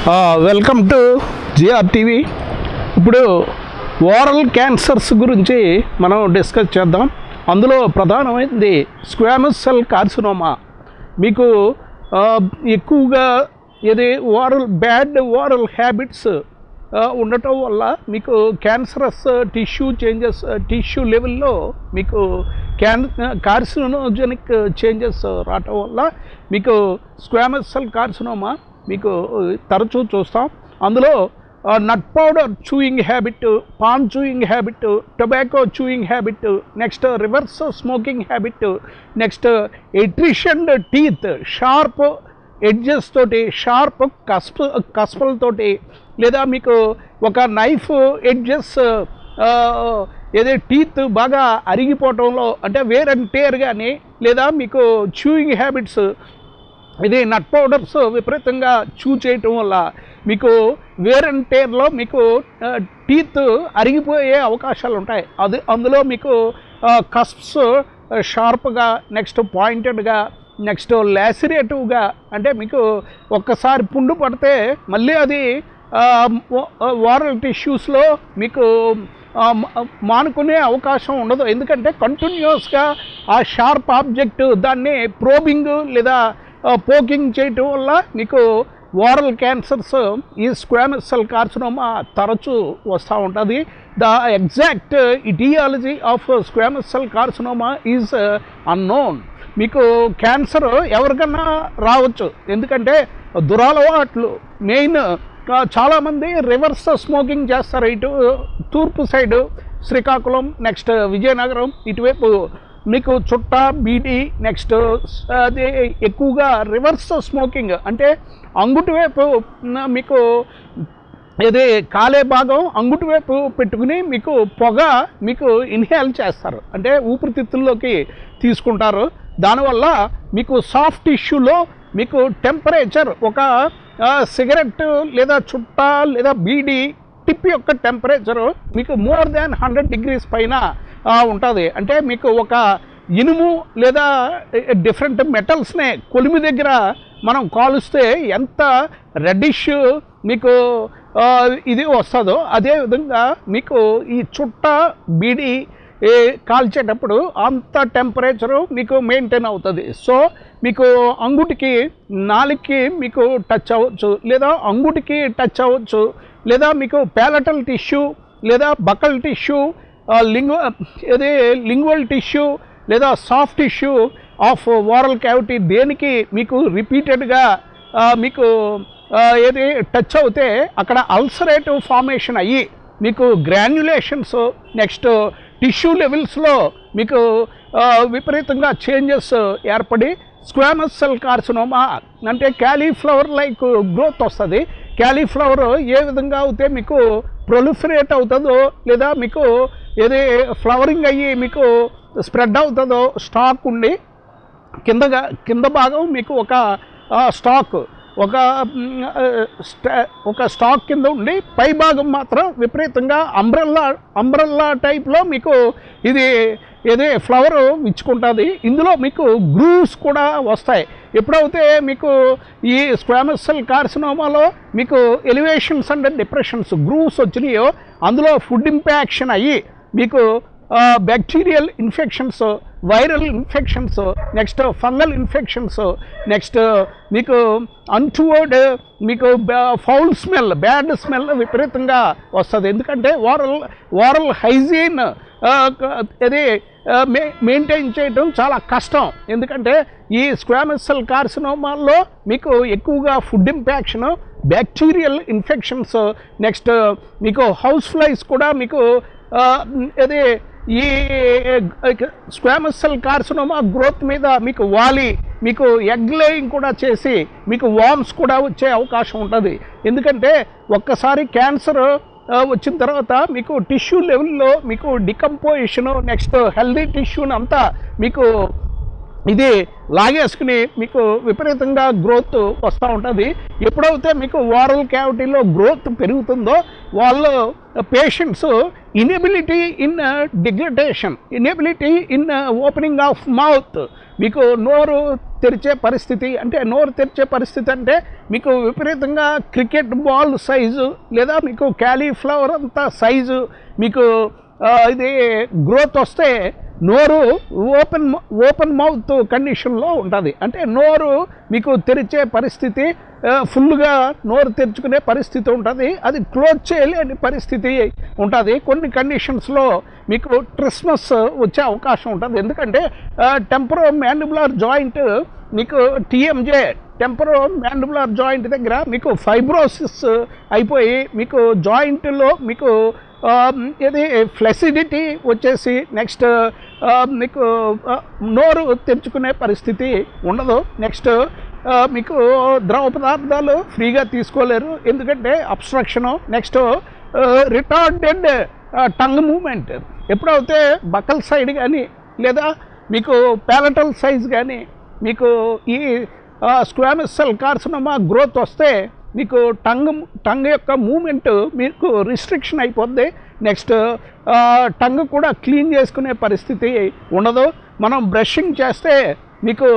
Welcome to G R TV ఇప్పుడు oral cancers గురించి మనం డిస్కస్ చేద్దాం అందులో ప్రధానమైనది స్క్వామస్ సెల్ కార్సినోమా మీకు ఆ, ఎక్కువగా ఇది ఓరల్ బ్యాడ్ ఓరల్ హ్యాబిట్స్ ఉండటం వల్ల మీకు క్యాన్సరస్ టిష్యూ చేంజెస్ టిష్యూ లెవెల్లో మీకు క్యాన్ కార్సినోజెనిక్ చేంజెస్ రావటం వల్ల మీకు స్క్వామస్ సెల్ కార్సినోమా మీకు తరచూ చూస్తాం అందులో nut powder chewing habit paan chewing habit tobacco chewing habit next reverse smoking habit next attrition teeth sharp edges తోటి షార్ప్ కస్ప్ కస్పలతోటి లేదా మీకు ఒక నైఫ్ ఎడ్జెస్ ఏదో టీత్ బాగా అరిగిపోవటంలో అంటే వేర్ అండ్ టేర్ కానీ లేదా మీకు చూయింగ్ హ్యాబిట్స్ ఇది నట్ పౌడర్స్ విపరీతంగా చూ చేయటం వల్ల మీకు వేర్ అండ్ టేర్లో మీకు టీత్ అరిగిపోయే అవకాశాలు ఉంటాయి అది అందులో మీకు కస్ప్స్ షార్ప్గా నెక్స్ట్ పాయింటెడ్గా నెక్స్ట్ లాసిరేటివ్గా అంటే మీకు ఒక్కసారి పుండు పడితే మళ్ళీ అది వారల్ టిష్యూస్లో మీకు ఆ, మ- మానుకునే అవకాశం ఉండదు ఎందుకంటే కంటిన్యూస్గా ఆ షార్ప్ ఆబ్జెక్ట్ దాన్ని ప్రోబింగ్ లేదా పోకింగ్ చేయటం వల్ల మీకు వారల్ క్యాన్సర్స్ ఈ స్క్వామస్ సెల్ కార్సినోమా తరచూ వస్తూ ఉంటుంది the exact aetiology of squamous cell carcinoma is unknown మీకు క్యాన్సర్ ఎవరికన్నా రావచ్చు ఎందుకంటే దురలవాట్లు మెయిన్ చాలామంది రివర్స్ స్మోకింగ్ చేస్తారు ఇటు తూర్పు సైడు శ్రీకాకుళం నెక్స్ట్ విజయనగరం ఇటువైపు మీకు చుట్ట బీడి నెక్స్ట్ అది ఎక్కువగా రివర్స్ స్మోకింగ్ అంటే అంగుటి వైపు న- మీకు ఇది కాలే భాగం అంగుటి వైపు పెట్టుకుని మీకు పొగ మీకు ఇన్హేల్ చేస్తారు అంటే ఊపిరితిత్తుల్లోకి తీసుకుంటారు దానివల్ల మీకు సాఫ్ట్ టిష్యూలో మీకు టెంపరేచర్ ఒక ఆ, సిగరెట్ లేదా చుట్ట లేదా బీడి టిప్ యొక్క టెంపరేచరు మీకు మోర్ దాన్ హండ్రెడ్ డిగ్రీస్ పైన ఉంటుంది అంటే మీకు ఒక ఇనుము లేదా డిఫరెంట్ మెటల్స్నే కొలిమి దగ్గర మనం కాలుస్తే ఎంత రెడ్డిష్ మీకు ఆ, ఇది వస్తుందో అదేవిధంగా మీకు ఈ చుట్ట బీడి ఏ కాల్చేటప్పుడు అంత టెంపరేచరు మీకు మెయింటైన్ అవుతుంది సో మీకు అంగుటికి నాలుగుకి మీకు టచ్ అవ్వచ్చు లేదా అంగుటికి టచ్ అవ్వచ్చు లేదా మీకు ప్యాలటల్ టిష్యూ లేదా బకల్ టిష్యూ లింగ్ ఇది లింగ్వల్ టిష్యూ లేదా soft tissue of oral cavity దేనికి మీకు రిపీటెడ్గా మీకు ఆ, ఏది టచ్ అవుతే అక్కడ అల్సరేటివ్ ఫార్మేషన్ అయ్యి మీకు గ్రాన్యులేషన్స్ నెక్స్ట్ టిష్యూ లెవెల్స్లో మీకు ఆ, విపరీతంగా చేంజెస్ ఏర్పడి స్క్వామస్ సెల్ కార్సినోమా అంటే క్యాలీఫ్లవర్ లైక్ గ్రోత్ వస్తుంది క్యాలీఫ్లవర్ ఏ విధంగా అయితే మీకు ప్రొలిఫరేట్ అవుతుందో లేదా మీకు ఏది ఫ్లవరింగ్ అయ్యి మీకు స్ప్రెడ్ అవుతుందో స్టాక్ ఉండి కిందగా కింద భాగం మీకు ఒక ఆ, స్టాక్ ఒక మ్, ఆ, స్టా- ఒక స్టాక్ కింద ఉండి పై భాగం మాత్రం విపరీతంగా అంబ్రెల్లా అంబ్రెల్లా టైప్లో మీకు ఇది ఏది ఫ్లవర్ ఇచ్చుకుంటుంది ఇందులో మీకు గ్రూవ్స్ కూడా వస్తాయి ఎప్పుడైతే మీకు ఈ స్క్వామస్ సెల్ కార్సినోమాలో మీకు ఎలివేషన్స్ అండ్ డిప్రెషన్స్ గ్రూవ్స్ వచ్చినాయో అందులో ఫుడ్ ఇంపాక్షన్ అయ్యి మీకు bacterial infections viral infections next fungal infections next మీకు అన్టువర్డ్ మీకు ఫౌల్ స్మెల్ బ్యాడ్ స్మెల్ విపరీతంగా వస్తుంది ఎందుకంటే వారల్ వారల్ హైజీన్ ఇది మెయింటైన్ చేయడం చాలా కష్టం ఎందుకంటే ఈ స్క్వామస్ సెల్ కార్సినోమాల్లో మీకు ఎక్కువగా food impaction bacterial infections next మీకు హౌస్ ఫ్లైస్ కూడా మీకు ఆ, ఇది ఈ స్క్వామస్ సెల్ కార్సినోమా గ్రోత్ మీద మీకు వాలి మీకు ఎగ్ లేయింగ్ కూడా చేసి మీకు వామ్స్ కూడా వచ్చే అవకాశం ఉంటుంది ఎందుకంటే ఒక్కసారి క్యాన్సర్ ఆ, వచ్చిన తర్వాత మీకు టిష్యూ లెవెల్లో మీకు డికంపోజిషన్ నెక్స్ట్ హెల్దీ టిష్యూని అంతా మీకు ఇది లాగేసుకుని మీకు విపరీతంగా గ్రోత్ వస్తూ ఉంటుంది ఎప్పుడైతే మీకు వారల్ క్యావిటీలో గ్రోత్ పెరుగుతుందో వాళ్ళు patients inability in deglutition inability in opening of mouth మీకు నోరు తెరిచే పరిస్థితి అంటే నోరు తెరిచే పరిస్థితి అంటే మీకు విపరీతంగా క్రికెట్ బాల్ సైజు లేదా మీకు క్యాలీఫ్లవర్ అంత సైజు మీకు ఆ, ఇది గ్రోత్ వస్తే నోరు ఓపెన్ ఓపెన్ మౌత్ కండిషన్లో ఉంటుంది అంటే నోరు మీకు తెరిచే పరిస్థితి ఆ, ఫుల్గా నోరు తెరుచుకునే పరిస్థితి ఉంటుంది అది క్లోజ్ చేయలేని పరిస్థితి ఉంటుంది కొన్ని కండిషన్స్లో మీకు ట్రిస్మస్ వచ్చే అవకాశం ఉంటుంది ఎందుకంటే టెంపరో మ్యాండిబులర్ జాయింట్ మీకు టీఎంజే టెంపరో మ్యాండిబులర్ జాయింట్ దగ్గర మీకు ఫైబ్రోసిస్ అయిపోయి మీకు జాయింట్లో మీకు ఆ, ఇది ఫ్లెసిడిటీ వచ్చేసి నెక్స్ట్ ఆ, మీకు ఆ, నోరు తెరుచుకునే పరిస్థితి ఉండదు నెక్స్ట్ ఆ, మీకు ద్రవ పదార్థాలు ఫ్రీగా తీసుకోలేరు ఎందుకంటే obstruction next retarded tongue movement ఎప్పుడైతే బకల్ సైడ్ కానీ లేదా మీకు ప్యాలటల్ సైజ్ కానీ మీకు ఈ స్క్వామస్ సెల్ కార్సినోమా గ్రోత్ వస్తే మీకు టంగ్ టంగ్ యొక్క మూమెంట్ మీకు రిస్ట్రిక్షన్ అయిపోద్ది నెక్స్ట్ టంగ్ కూడా క్లీన్ చేసుకునే పరిస్థితి ఉండదు మనం బ్రషింగ్ చేస్తే మీకు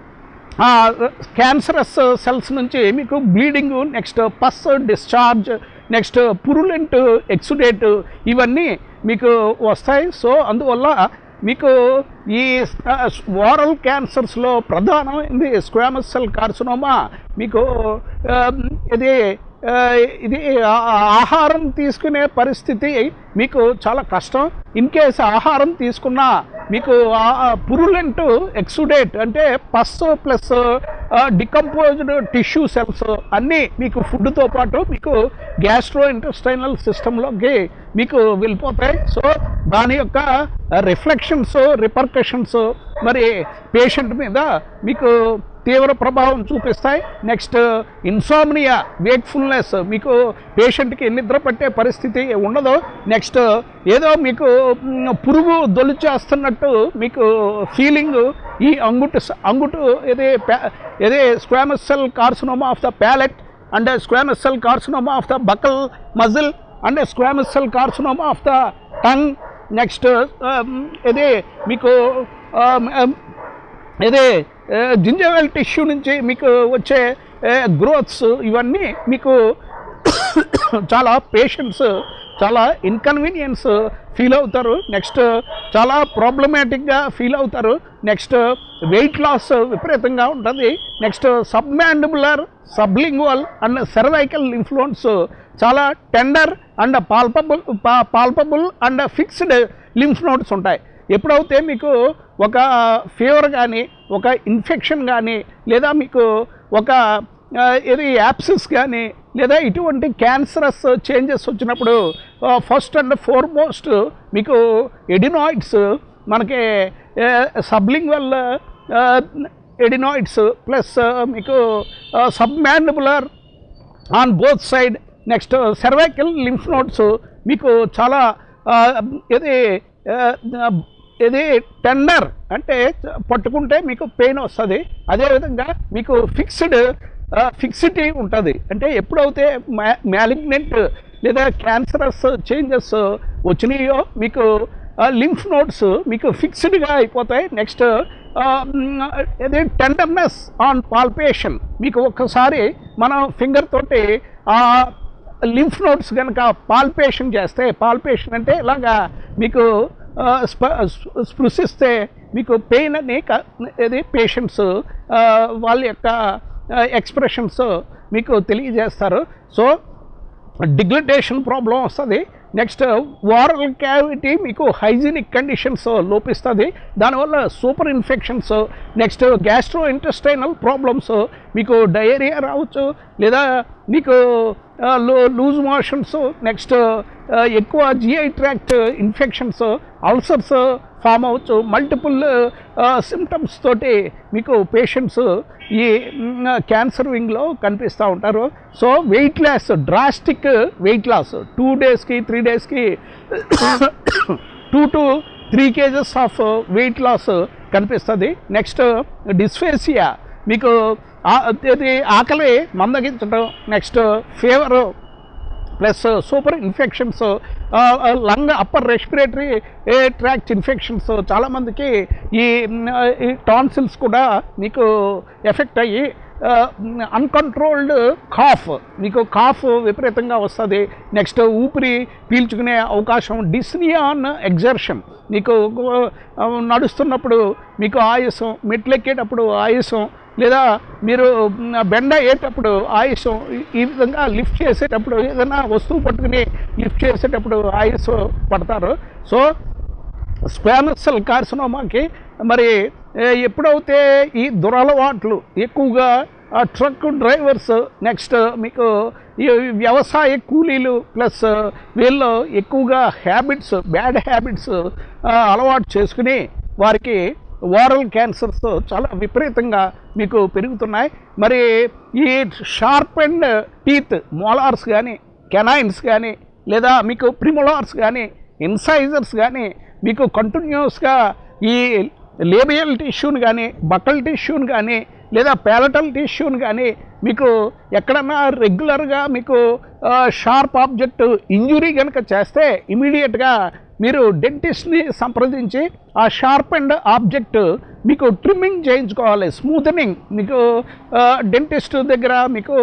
క్యాన్సరస్ సెల్స్ నుంచి మీకు bleeding next pus discharge next purulent exudate ఇవన్నీ మీకు వస్తాయి సో అందువల్ల మీకు ఈ ఓరల్ క్యాన్సర్స్లో ప్రధానమైనది స్క్వామస్ సెల్ కార్సినోమా మీకు ఆ, ఇది ఆ, ఇది ఆ- ఆహారం తీసుకునే పరిస్థితి మీకు చాలా కష్టం ఇన్ కేస్ ఆహారం తీసుకున్నా మీకు పురులెంట్ ఎక్సుడేట్ అంటే pus plus decomposed tissue cells అన్నీ మీకు ఫుడ్తో పాటు మీకు గ్యాస్ట్రో ఇంటెస్టైనల్ సిస్టంలోకి మీకు వెళ్ళిపోతాయి సో దాని యొక్క రిఫ్లెక్షన్స్ రిపర్కషన్స్ మరి పేషెంట్ మీద మీకు తీవ్ర ప్రభావం చూపిస్తాయి నెక్స్ట్ ఇన్సామ్నియా వేక్ఫుల్నెస్ మీకు పేషెంట్కి నిద్ర పట్టే పరిస్థితి ఉండదు నెక్స్ట్ ఏదో మీకు మ్, పురుగు దొలిచేస్తున్నట్టు మీకు ఫీలింగ్ ఈ అంగుటు స- అంగుటు ఇది ప్యా- ఇది squamous cell carcinoma of the palate and squamous cell carcinoma of the buccal muscle and squamous cell carcinoma of the tongue next ఇది మీకు ఇది జింజవల్ టిష్యూ నుంచి మీకు వచ్చే గ్రోత్స్ ఇవన్నీ మీకు చాలా పేషెంట్స్ చాలా ఇన్కన్వీనియన్స్ ఫీల్ అవుతారు నెక్స్ట్ చాలా ప్రాబ్లమేటిక్గా ఫీల్ అవుతారు నెక్స్ట్ వెయిట్ లాస్ విపరీతంగా ఉంటుంది next submandibular sublingual and cervical influence చాలా tender and palpable palpable and fixed lymph nodes ఉంటాయి ఎప్పుడైతే మీకు ఒక ఫీవర్ కానీ ఒక ఇన్ఫెక్షన్ కానీ లేదా మీకు ఒక ఆ, ఏది యాప్సిస్ కానీ లేదా ఇటువంటి క్యాన్సరస్ చేంజెస్ వచ్చినప్పుడు ఫస్ట్ అండ్ ఫోర్మోస్ట్ మీకు ఎడినాయిడ్స్ మనకి సబ్లింగ్వల్ ఎడినాయిడ్స్ ప్లస్ మీకు submandibular on both side next cervical lymph nodes మీకు చాలా ఆ, ఇది ఆ, ఇది టెండర్ అంటే పట్టుకుంటే మీకు పెయిన్ వస్తుంది అదేవిధంగా మీకు ఫిక్స్డ్ ఫిక్సిటీ ఉంటుంది అంటే ఎప్పుడైతే మ్యా మ్యాలిగ్నెంట్ లేదా క్యాన్సరస్ చేంజెస్ వచ్చినాయో మీకు లింఫ్ నోట్స్ మీకు ఫిక్స్డ్గా అయిపోతాయి నెక్స్ట్ ఇది టెండర్నెస్ ఆన్ పాల్పేషన్ మీకు ఒక్కసారి మనం ఫింగర్ తోటి ఆ లింఫ్ నోట్స్ కనుక పాల్పేషన్ చేస్తే పాల్పేషన్ అంటే ఇలాగా మీకు ఆ, స్ప స్ప- స్పృశిస్తే మీకు పెయిన్ అని క- ఇది పేషెంట్స్ వాళ్ళ యొక్క ఎక్స్ప్రెషన్స్ మీకు తెలియజేస్తారు సో డిగ్లటేషన్ ప్రాబ్లం వస్తుంది నెక్స్ట్ వారల్ క్యావిటీ మీకు హైజీనిక్ కండిషన్స్ లోపిస్తుంది దానివల్ల super infections next gastrointestinal problems మీకు డయేరియా రావచ్చు లేదా మీకు లో లూజ్ మోషన్స్ నెక్స్ట్ ఎక్కువ G I tract infections ulcers form అవ్వచ్చు మల్టిపుల్ సిమ్టమ్స్ తోటి మీకు పేషెంట్స్ ఈ క్యాన్సర్ వింగ్లో కనిపిస్తూ ఉంటారు so weight loss drastic weight loss two డేస్కి త్రీ డేస్కి two to three kgs of weight loss కనిపిస్తుంది నెక్స్ట్ డిస్ఫేసియా మీకు ఆ- ఇది ఆకలి మందగించడం next fever plus super infections lung upper respiratory tract infections చాలామందికి ఈ మ్, ఈ టాన్సిల్స్ కూడా మీకు ఎఫెక్ట్ అయ్యి అన్కంట్రోల్డ్ కాఫ్ మీకు కాఫ్ విపరీతంగా వస్తుంది నెక్స్ట్ ఊపిరి పీల్చుకునే అవకాశం డిస్నియాన్ ఎగ్జర్షన్ మీకు ఆ, నడుస్తున్నప్పుడు మీకు ఆయాసం మెట్లెక్కేటప్పుడు ఆయాసం లేదా మీరు మ్, బెండ అయ్యేటప్పుడు ఆయుషం ఈ- ఈ విధంగా లిఫ్ట్ చేసేటప్పుడు ఏదైనా వస్తువు పట్టుకుని లిఫ్ట్ చేసేటప్పుడు ఆయుష్ పడతారు సో స్క్వామస్ సెల్ కార్సినోమాకి మరి ఏ, ఎప్పుడైతే ఈ దురలవాట్లు ఎక్కువగా ఆ ట్రక్ డ్రైవర్స్ నెక్స్ట్ మీకు ఈ వ్యవసాయ కూలీలు ప్లస్ వీళ్ళు ఎక్కువగా హ్యాబిట్స్ బ్యాడ్ హ్యాబిట్స్ అలవాటు చేసుకుని వారికి ఓరల్ క్యాన్సర్స్ చాలా విపరీతంగా మీకు పెరుగుతున్నాయి మరి ఈ షార్ప్ అండ్ టీత్ మోలార్స్ కానీ కెనైన్స్ కానీ లేదా మీకు ప్రిమోలార్స్ కానీ ఇన్సైజర్స్ కానీ మీకు కంటిన్యూస్గా ఈ లేబియల్ టిష్యూని కానీ బకల్ టిష్యూని కానీ లేదా ప్యాలటల్ టిష్యూని కానీ మీకు ఎక్కడన్నా రెగ్యులర్గా మీకు షార్ప్ ఆబ్జెక్ట్ ఇంజురీ కనుక చేస్తే ఇమీడియట్గా మీరు డెంటిస్ట్ని సంప్రదించి ఆ షార్ప్ అండ్ ఆబ్జెక్ట్ మీకు ట్రిమ్మింగ్ చేయించుకోవాలి స్మూతనింగ్ మీకు డెంటిస్ట్ దగ్గర మీకు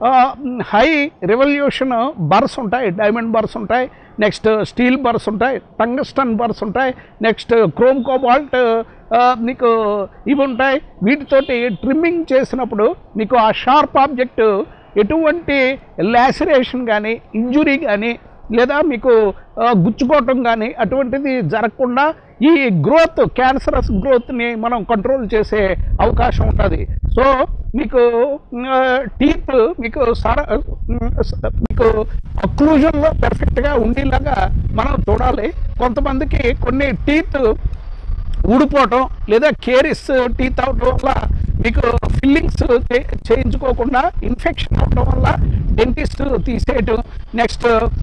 హై రెవల్యూషన్ బర్స్ ఉంటాయి డైమండ్ బర్స్ ఉంటాయి నెక్స్ట్ స్టీల్ బర్స్ ఉంటాయి టంగస్టన్ బర్స్ ఉంటాయి నెక్స్ట్ క్రోమ్ కోబాల్ట్ మీకు ఇవి ఉంటాయి వీటితోటి ట్రిమ్మింగ్ చేసినప్పుడు మీకు ఆ షార్ప్ ఆబ్జెక్ట్ ఎటువంటి లాసిరేషన్ కానీ ఇంజురీ కానీ లేదా మీకు ఆ, గుచ్చుకోవటం కానీ అటువంటిది జరగకుండా ఈ గ్రోత్ క్యాన్సరస్ గ్రోత్ని మనం కంట్రోల్ చేసే అవకాశం ఉంటుంది సో మీకు టీత్ మీకు సార మీకు అక్లూజన్లో పెర్ఫెక్ట్గా ఉండేలాగా మనం చూడాలి కొంతమందికి కొన్ని టీత్ ఊడిపోవటం లేదా కేరిస్ టీత్ అవటం వల్ల మీకు ఫిల్లింగ్స్ చేయించుకోకుండా ఇన్ఫెక్షన్ అవటం వల్ల డెంటిస్ట్ తీసేయటం next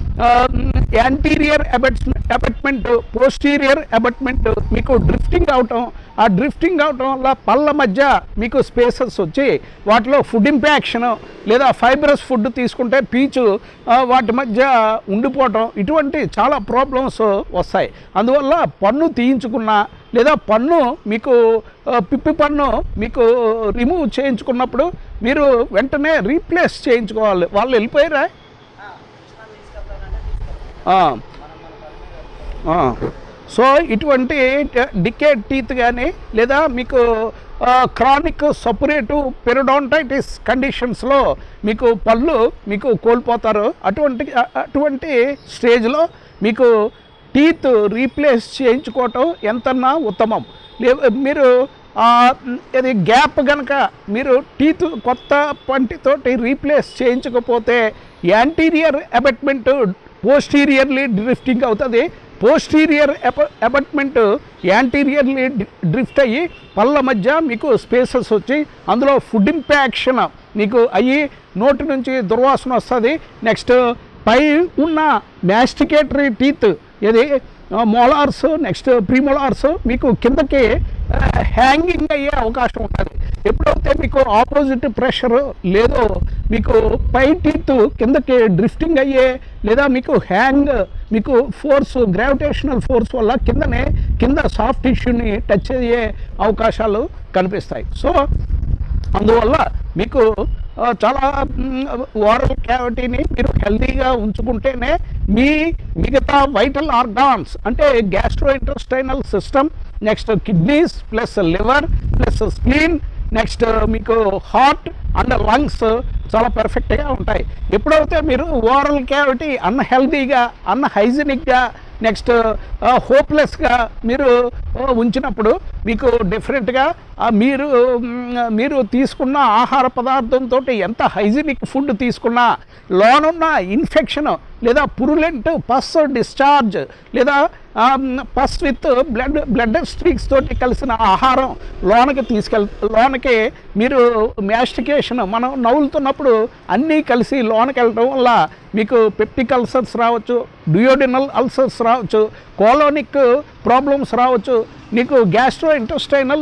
anterior abutment abutment posterior abutment మీకు డ్రిఫ్టింగ్ అవటం ఆ డ్రిఫ్టింగ్ అవటం వల్ల పళ్ళ మధ్య మీకు స్పేసెస్ వచ్చి వాటిలో ఫుడ్ ఇంపాక్షన్ లేదా ఫైబ్రస్ ఫుడ్ తీసుకుంటే పీచు ఆ, వాటి మధ్య ఉండిపోవటం ఇటువంటి చాలా ప్రాబ్లమ్స్ వస్తాయి అందువల్ల పన్ను తీయించుకున్నా లేదా పన్ను మీకు ఆ, పిప్పి పన్ను మీకు రిమూవ్ చేయించుకున్నప్పుడు మీరు వెంటనే రీప్లేస్ చేయించుకోవాలి వాళ్ళు వెళ్ళిపోయారా ఆ. ఆ. సో ఇటువంటి డికేట్ టీత్ కానీ లేదా మీకు క్రానిక్ సపరేటు పెరడోంటైటిస్ కండిషన్స్లో మీకు పళ్ళు మీకు కోల్పోతారు అటువంటి అ- అటువంటి స్టేజ్లో మీకు టీత్ రీప్లేస్ చేయించుకోవటం ఎంతన్నా ఉత్తమం లే మీరు ఆ, ఇది గ్యాప్ కనుక మీరు టీత్ కొత్త పంటితోటి రీప్లేస్ చేయించకపోతే యాంటీరియర్ అబెట్మెంట్ పోస్టీరియర్లీ డ్రిఫ్టింగ్ అవుతుంది పోస్టీరియర్ అబట్మెంట్ యాంటీరియర్లీ డ్రిఫ్ట్ అయ్యి పళ్ళ మధ్య మీకు స్పేసెస్ వచ్చి అందులో ఫుడ్ ఇంపాక్షన్ మీకు అయ్యి నోటి నుంచి దుర్వాసన వస్తుంది నెక్స్ట్ పై ఉన్న మ్యాస్టికేటరీ టీత్ ఇది మోలార్స్ నెక్స్ట్ ప్రీమోలార్స్ మీకు కిందకి హ్యాంగింగ్ అయ్యే అవకాశం ఉంటుంది ఎప్పుడైతే మీకు ఆపోజిట్ ప్రెషర్ లేదో మీకు పై టీత్ కిందకి డ్రిఫ్టింగ్ అయ్యే లేదా మీకు హ్యాంగ్ మీకు ఫోర్స్ గ్రావిటేషనల్ ఫోర్స్ వల్ల కిందనే కింద సాఫ్ట్ టిష్యూని టచ్ అయ్యే అవకాశాలు కనిపిస్తాయి సో అందువల్ల మీకు ఆ, చాలా ఓరల్ క్యావిటీని మీరు హెల్తీగా ఉంచుకుంటేనే మీ మిగతా వైటల్ ఆర్గాన్స్ అంటే gastro intestinal system next kidneys plus liver plus spleen next మీకు హార్ట్ అండ్ లంగ్స్ చాలా పర్ఫెక్ట్గా ఉంటాయి ఎప్పుడైతే మీరు ఓరల్ క్యావిటీ అన్హెల్తీగా అన్హైజీనిక్గా నెక్స్ట్ హోప్లెస్గా మీరు ఆ, ఉంచినప్పుడు మీకు డిఫరెంట్గా మీరు మ్, మీరు తీసుకున్న ఆహార పదార్థంతో ఎంత హైజీనిక్ ఫుడ్ తీసుకున్నా లోనున్న ఇన్ఫెక్షన్ లేదా పురులెంట్ పస్ డిశ్చార్జ్ లేదా pus with blood blood streaks తోటి కలిసిన ఆహారం లోనకి తీసుకెళ్ లోనకి మీరు మ్యాస్టికేషన్ మనం నవ్వులుతున్నప్పుడు అన్నీ కలిసి లోనకి వెళ్ళడం వల్ల మీకు పెప్టిక్ అల్సర్స్ రావచ్చు డియోడినల్ అల్సర్స్ రావచ్చు కోలోనిక్ ప్రాబ్లమ్స్ రావచ్చు నీకు gastro intestinal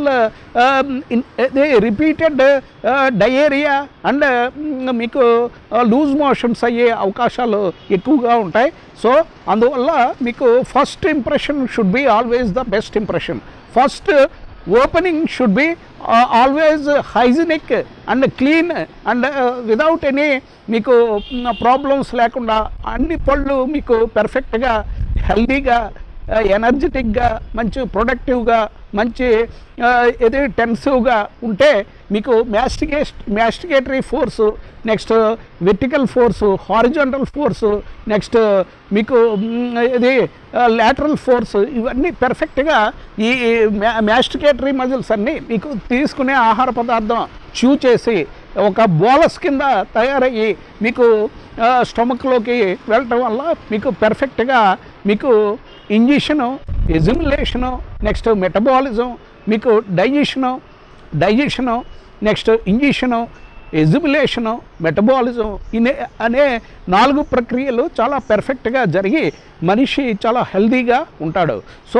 repeated diarrhoea and మీకు లూజ్ మోషన్స్ అయ్యే అవకాశాలు ఎక్కువగా ఉంటాయి సో అందువల్ల మీకు first impression should be always the best impression first opening should be always hygienic and clean and without any మీకు ప్రాబ్లమ్స్ లేకుండా అన్ని పళ్ళు మీకు పెర్ఫెక్ట్గా హెల్దీగా ఎనర్జెటిక్గా మంచి ప్రొడక్టివ్గా మంచి ఆ, ఇది టెన్సివ్గా ఉంటే మీకు masticate masticatory force next vertical force horizontal force next మీకు మ్, ఇది లాటరల్ ఫోర్స్ ఇవన్నీ పెర్ఫెక్ట్గా ఈ మ్యాస్టికేటరీ మజిల్స్ అన్నీ మీకు తీసుకునే ఆహార పదార్థం చూ చేసి ఒక బోలస్ కింద తయారయ్యి మీకు స్టమక్లోకి వెళ్ళటం వల్ల మీకు పెర్ఫెక్ట్గా మీకు ఇంజెషను ఎజిములేషను నెక్స్ట్ మెటబాలిజం మీకు digestion digestion next ingestion assimilation metabolism ఇనే అనే నాలుగు ప్రక్రియలు చాలా పెర్ఫెక్ట్గా జరిగి మనిషి చాలా హెల్తీగా ఉంటాడు సో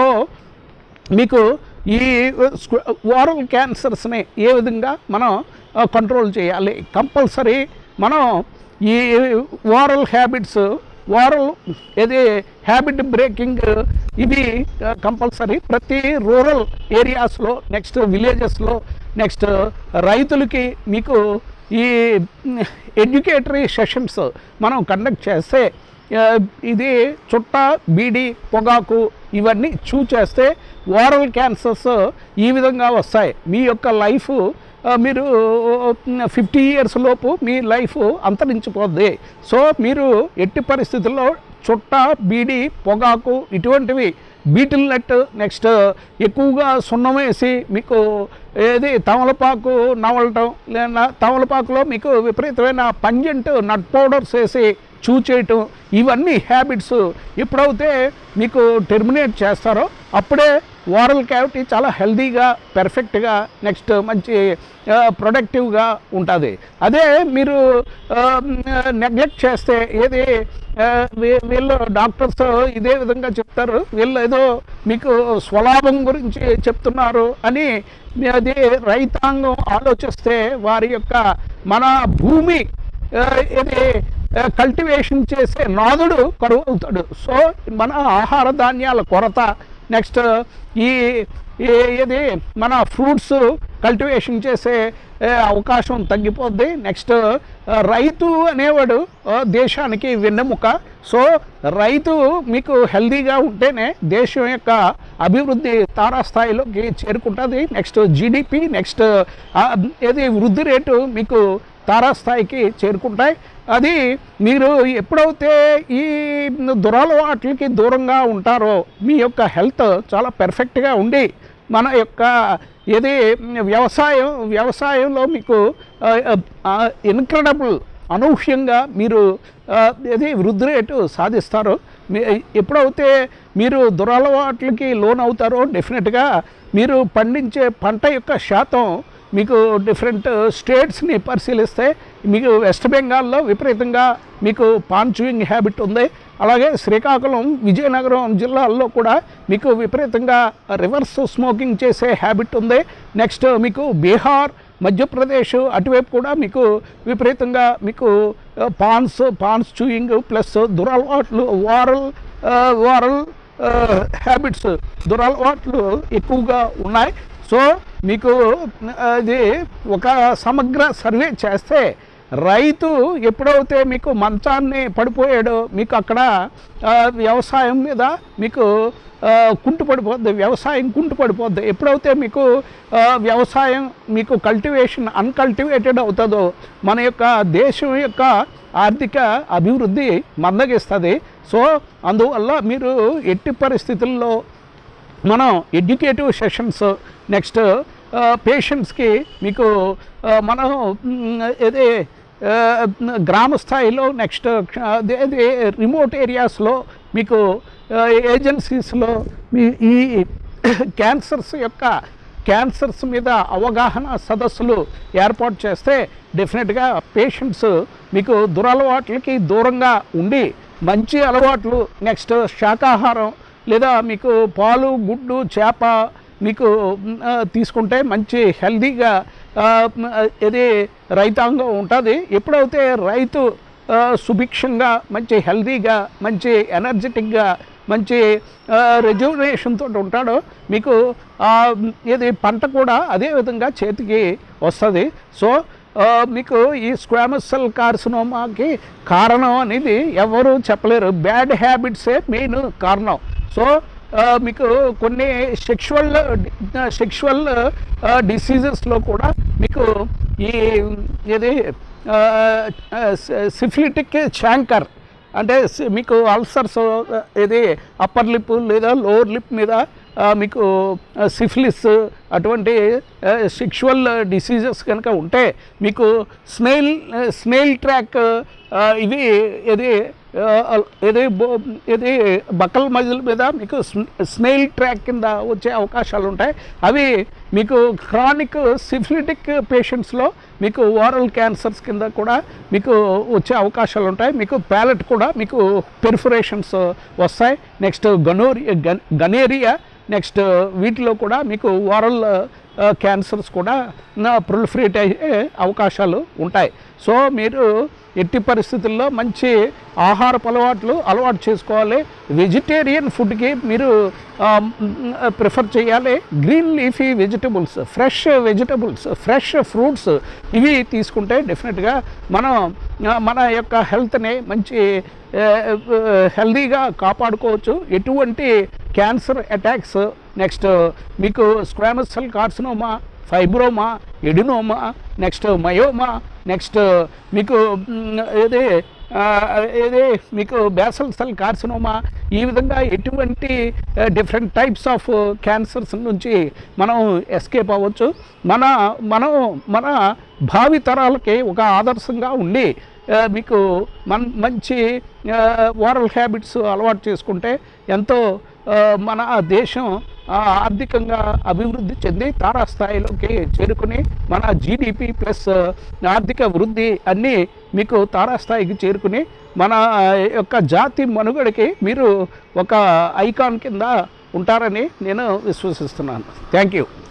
మీకు ఈ ఓరల్ క్యాన్సర్స్ని ఏ విధంగా మనం కంట్రోల్ చేయాలి కంపల్సరీ మనం ఈ ఓరల్ హ్యాబిట్స్ ఓరల్ ఇది హ్యాబిట్ బ్రేకింగ్ ఇవి కంపల్సరీ ప్రతి రూరల్ ఏరియాస్లో నెక్స్ట్ విలేజెస్లో నెక్స్ట్ రైతులకి మీకు ఈ ఎడ్యుకేటరీ సెషన్స్ మనం కండక్ట్ చేస్తే ఆ, ఇది చుట్ట బీడి పొగాకు ఇవన్నీ చూ చేస్తే ఓరల్ క్యాన్సర్స్ ఈ విధంగా వస్తాయి మీ యొక్క లైఫ్ ఆ, మీరు ఫిఫ్టీ ఇయర్స్ లోపు మీ లైఫ్ అంతరించిపోద్ది సో మీరు ఎట్టి పరిస్థితుల్లో చుట్ట బీడి పొగాకు ఇటువంటివి బీటిల్ నట్ నెక్స్ట్ ఎక్కువగా సున్నం వేసి మీకు ఏది తమలపాకు నవలటం లేదా తమలపాకులో మీకు విపరీతమైన పంజెంట్ నట్ పౌడర్స్ వేసి చూ చేయటం ఇవన్నీ హ్యాబిట్స్ ఎప్పుడైతే మీకు టెర్మినేట్ చేస్తారో అప్పుడే ఓరల్ క్యావిటీ చాలా హెల్దీగా పెర్ఫెక్ట్గా నెక్స్ట్ మంచి ప్రొడక్టివ్గా ఉంటుంది అదే మీరు నెగ్లెక్ట్ చేస్తే ఏది ఆ, వీ- వీళ్ళు డాక్టర్స్ ఇదే విధంగా చెప్తారు వీళ్ళు ఏదో మీకు స్వలాభం గురించి చెప్తున్నారు అని మీ- అది రైతాంగం ఆలోచిస్తే వారి యొక్క మన భూమి ఆ, ఇది కల్టివేషన్ చేసే నాదుడు కరువు అవుతాడు సో మన ఆహార ధాన్యాల కొరత నెక్స్ట్ ఈ ఈ- ఇది మన ఫ్రూట్స్ కల్టివేషన్ చేసే ఏ, అవకాశం తగ్గిపోద్ది నెక్స్ట్ ఆ, రైతు అనేవాడు ఆ, దేశానికి వెన్నెముక సో రైతు మీకు హెల్దీగా ఉంటేనే దేశం యొక్క అభివృద్ధి తారాస్థాయిలోకి చేరుకుంటుంది నెక్స్ట్ జీడిపి నెక్స్ట్ ఏది వృద్ధి రేటు మీకు తారాస్థాయికి చేరుకుంటాయి అది మీరు ఎప్పుడైతే ఈ దురలవాట్లకి దూరంగా ఉంటారో మీ యొక్క హెల్త్ చాలా పెర్ఫెక్ట్గా ఉండి మన యొక్క ఏది వ్యవసాయం వ్యవసాయంలో మీకు ఇన్క్రెడబుల్ అనూహ్యంగా మీరు ఆ, ఏది వృద్ధి రేటు సాధిస్తారు మీ- ఎప్పుడైతే మీరు దురలవాట్లకి లోన్ అవుతారో డెఫినెట్గా మీరు పండించే పంట యొక్క శాతం మీకు డిఫరెంట్ స్టేట్స్ని పరిశీలిస్తే మీకు వెస్ట్ బెంగాల్లో విపరీతంగా మీకు పాన్ చూయింగ్ హ్యాబిట్ ఉంది అలాగే శ్రీకాకుళం విజయనగరం జిల్లాల్లో కూడా మీకు విపరీతంగా రివర్స్ స్మోకింగ్ చేసే హ్యాబిట్ ఉంది నెక్స్ట్ మీకు బీహార్ మధ్యప్రదేశ్ అటువైపు కూడా మీకు విపరీతంగా మీకు pans pans chewing plus దురలవాట్లు వారల్ వారల్ habits దురలవాట్లు ఎక్కువగా ఉన్నాయి సో మీకు అది ఒక సమగ్ర సర్వే చేస్తే రైతు ఎప్పుడైతే మీకు మంచాన్ని పడిపోయాడో మీకు అక్కడ ఆ, వ్యవసాయం మీద మీకు ఆ, కుంటు పడిపోద్ది వ్యవసాయం కుంటు పడిపోద్ది ఎప్పుడైతే మీకు ఆ, వ్యవసాయం మీకు కల్టివేషన్ అన్కల్టివేటెడ్ అవుతుందో మన యొక్క దేశం యొక్క ఆర్థిక అభివృద్ధి మందగిస్తుంది సో అందువల్ల మీరు ఎట్టి పరిస్థితుల్లో మనం ఎడ్యుకేటివ్ సెషన్స్ నెక్స్ట్ పేషెంట్స్కి మీకు ఆ, మనం మ్, ఇది ఆ, గ్రామ స్థాయిలో నెక్స్ట్ అదే రిమోట్ ఏరియాస్లో మీకు ఏజెన్సీస్లో మీ ఈ క్యాన్సర్స్ యొక్క క్యాన్సర్స్ మీద అవగాహన సదస్సులు ఏర్పాటు చేస్తే డెఫినెట్గా పేషెంట్స్ మీకు దురలవాట్లకి దూరంగా ఉండి మంచి అలవాట్లు నెక్స్ట్ శాకాహారం లేదా మీకు పాలు గుడ్డు చేప మీకు మ్, ఆ, తీసుకుంటే మంచి హెల్దీగా ఆ, మ్, ఆ, ఇది రైతాంగం ఉంటుంది ఎప్పుడైతే రైతు ఆ, సుభిక్షంగా మంచి హెల్దీగా మంచి ఎనర్జెటిక్గా మంచి రెజ్యునేషన్ తోటి ఉంటాడో మీకు ఆ, ఇది పంట కూడా అదే విధంగా చేతికి వస్తుంది సో ఆ, మీకు ఈ స్క్వామస్ సెల్ కార్సినోమాకి కారణం అనేది ఎవరు చెప్పలేరు బ్యాడ్ హ్యాబిట్సే మెయిన్ కారణం సో ఆ, మీకు కొన్ని సెక్షువల్ సెక్షువల్ డిసీజెస్లో కూడా మీకు ఈ ఇది సిఫిలిటిక్ ఛాంకర్ అంటే సి- మీకు అల్సర్స్ ఇది అప్పర్ లిప్ లేదా లోవర్ లిప్ మీద ఆ, మీకు సిఫిలిస్ అటువంటి సెక్షువల్ డిసీజెస్ కనుక ఉంటే మీకు స్నేల్ స్నేల్ ట్రాక్ ఇవి ఇది ఆ, ఇది బో- ఇది బక్కల మజిల్ మీద మీకు స్నేల్ ట్రాక్ కింద వచ్చే అవకాశాలు ఉంటాయి అవి మీకు క్రానిక్ సిఫిలిటిక్ పేషెంట్స్లో మీకు ఓరల్ క్యాన్సర్స్ కింద కూడా మీకు వచ్చే అవకాశాలు ఉంటాయి మీకు ప్యాలెట్ కూడా మీకు పెర్ఫురేషన్స్ వస్తాయి నెక్స్ట్ గనోరియా గన్ గనేరియా నెక్స్ట్ వీటిలో కూడా మీకు ఓరల్ క్యాన్సర్స్ కూడా ప్రొలిఫరేట్ అయ్యే అవకాశాలు ఉంటాయి సో మీరు ఎట్టి పరిస్థితుల్లో మంచి ఆహారపు అలవాట్లు అలవాటు చేసుకోవాలి వెజిటేరియన్ ఫుడ్కి మీరు ప్రిఫర్ చేయాలి green leafy vegetables fresh vegetables fresh fruits ఇవి తీసుకుంటే డెఫినెట్గా మనం ఆ, మన యొక్క హెల్త్ని మంచి హెల్దీగా కాపాడుకోవచ్చు ఎటువంటి క్యాన్సర్ అటాక్స్ నెక్స్ట్ మీకు squamous cell carcinoma fibroma adenoma next myoma next మీకు మ్, ఏది ఆ, ఏది మీకు బేసల్ సెల్ కార్సినోమా ఈ విధంగా ఎటువంటి డిఫరెంట్ టైప్స్ ఆఫ్ క్యాన్సర్స్ నుంచి మనం ఎస్కేప్ అవ్వచ్చు మన మనం మన భావి తరాలకి ఒక ఆదర్శంగా ఉండి ఆ, మీకు మన్ మంచి ఓరల్ హ్యాబిట్స్ అలవాటు చేసుకుంటే ఎంతో ఆ, మన దేశం ఆ, ఆర్థికంగా అభివృద్ధి చెంది తారాస్థాయిలోకి చేరుకుని మన జీడిపి ప్లస్ ఆర్థిక వృద్ధి అన్నీ మీకు తారాస్థాయికి చేరుకుని మన యొక్క జాతి మనుగడకి మీరు ఒక ఐకాన్ కింద ఉంటారని నేను విశ్వసిస్తున్నాను థ్యాంక్ యూ